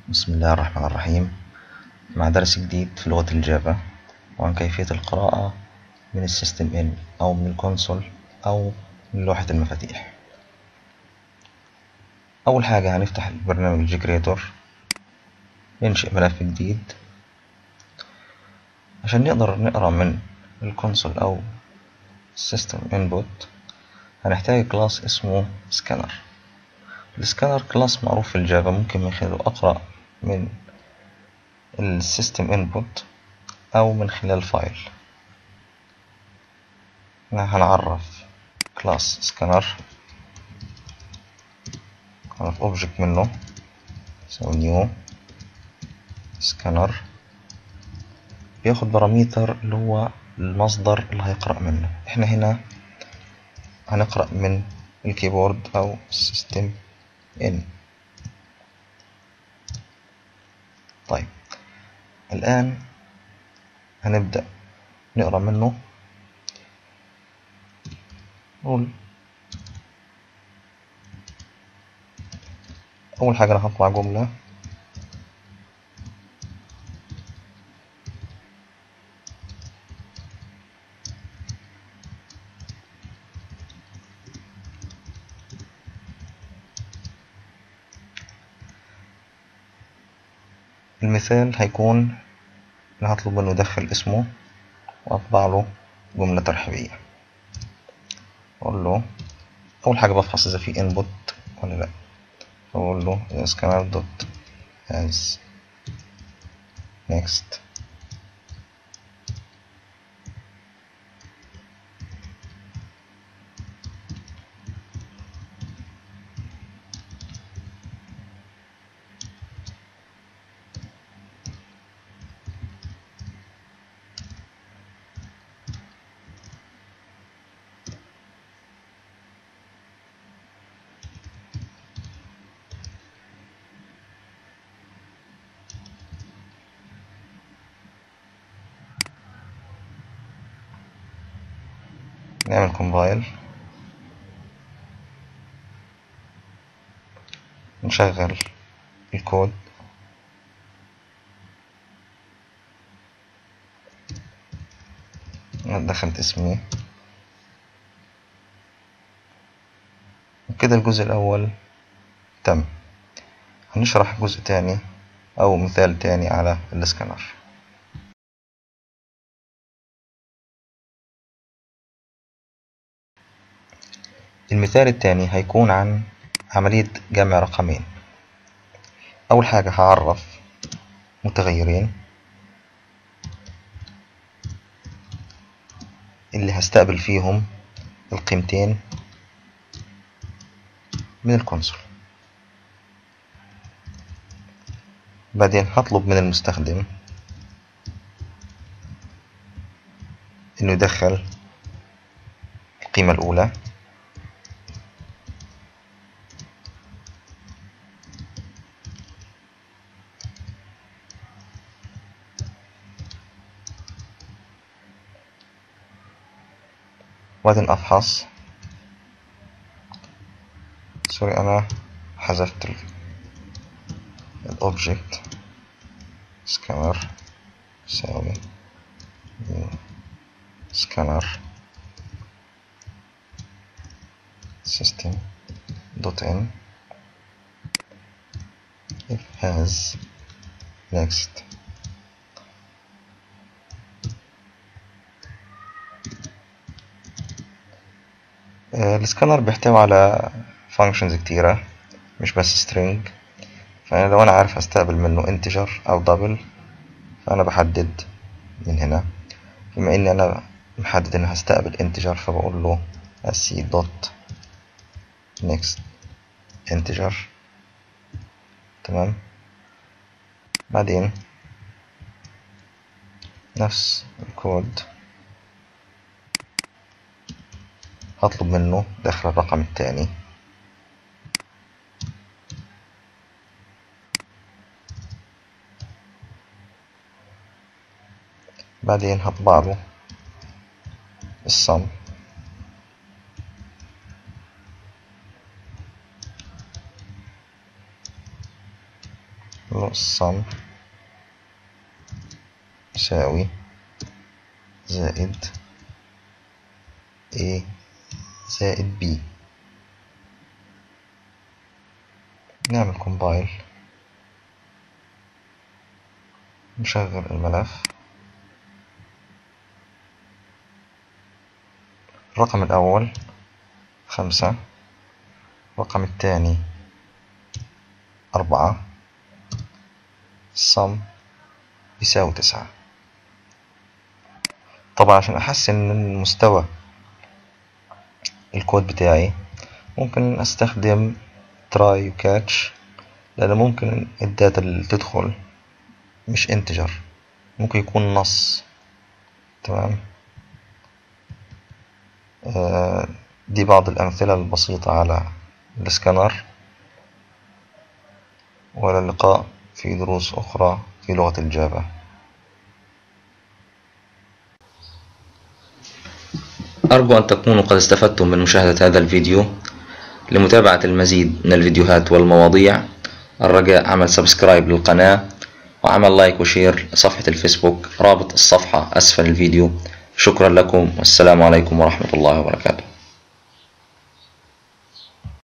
بسم الله الرحمن الرحيم مع درس جديد في لغة الجافا وعن كيفية القراءة من السيستم إن أو من الكونسول أو من لوحة المفاتيح أول حاجة هنفتح البرنامج جيكريتور ننشئ ملف جديد عشان نقدر نقرأ من الكونسول أو السيستم انبوت هنحتاج كلاس اسمه سكانر السكانر كلاس معروف في الجافا ممكن من خلاله أقرأ من السيستم انبوت أو من خلال فايل هنعرف كلاس سكانر هنعرف اوبجكت منه نسوي نيو سكانر بياخد باراميتر اللي هو المصدر اللي هيقرأ منه احنا هنا هنقرأ من الكيبورد أو السيستم إن طيب الآن هنبدأ نقرأ منه نقول أول حاجة أنا هطبع جملة المثال هيكون أنا هطلب منه يدخل اسمه وأطبع له جملة ترحيبية أقول له أول حاجة بفحص إذا في input ولا لأ أقول له scanner dot as next نعمل كومبايل نشغل الكود دخلت اسمي وكده الجزء الأول تم هنشرح جزء تاني أو مثال تاني على الاسكانر المثال التاني هيكون عن عملية جمع رقمين أول حاجة هعرف متغيرين اللي هستقبل فيهم القيمتين من الكونسول بعدين هطلب من المستخدم انه يدخل القيمة الأولى وبعدين أفحص سوري أنا حذفت الأوبجكت سكانر يساوي سكانر system dot in if has next السكانر بيحتوي على functions كتيرة مش بس string فأنا لو أنا عارف هستقبل منه integer أو double فأنا بحدد من هنا بما إني أنا محدد إن هستقبل integer فبقول له sc dot next integer تمام بعدين نفس الكود هطلب منه دخل الرقم التاني بعدين هطبع له الصم الصم يساوي زائد A زائد B نعمل كومبايل نشغل الملف الرقم الأول خمسة الرقم الثاني أربعة الصم يساوي تسعة طبعا عشان أحسن من مستوى الكود بتاعي ممكن أستخدم تراي وكاتش لأن ممكن الداتا اللي تدخل مش انتجر ممكن يكون نص تمام آه دي بعض الأمثلة البسيطة على السكانر وإلى اللقاء في دروس أخرى في لغة الجافا أرجو أن تكونوا قد استفدتم من مشاهدة هذا الفيديو لمتابعة المزيد من الفيديوهات والمواضيع الرجاء عمل سبسكرايب للقناة وعمل لايك وشير لصفحة الفيسبوك رابط الصفحة أسفل الفيديو شكرا لكم والسلام عليكم ورحمة الله وبركاته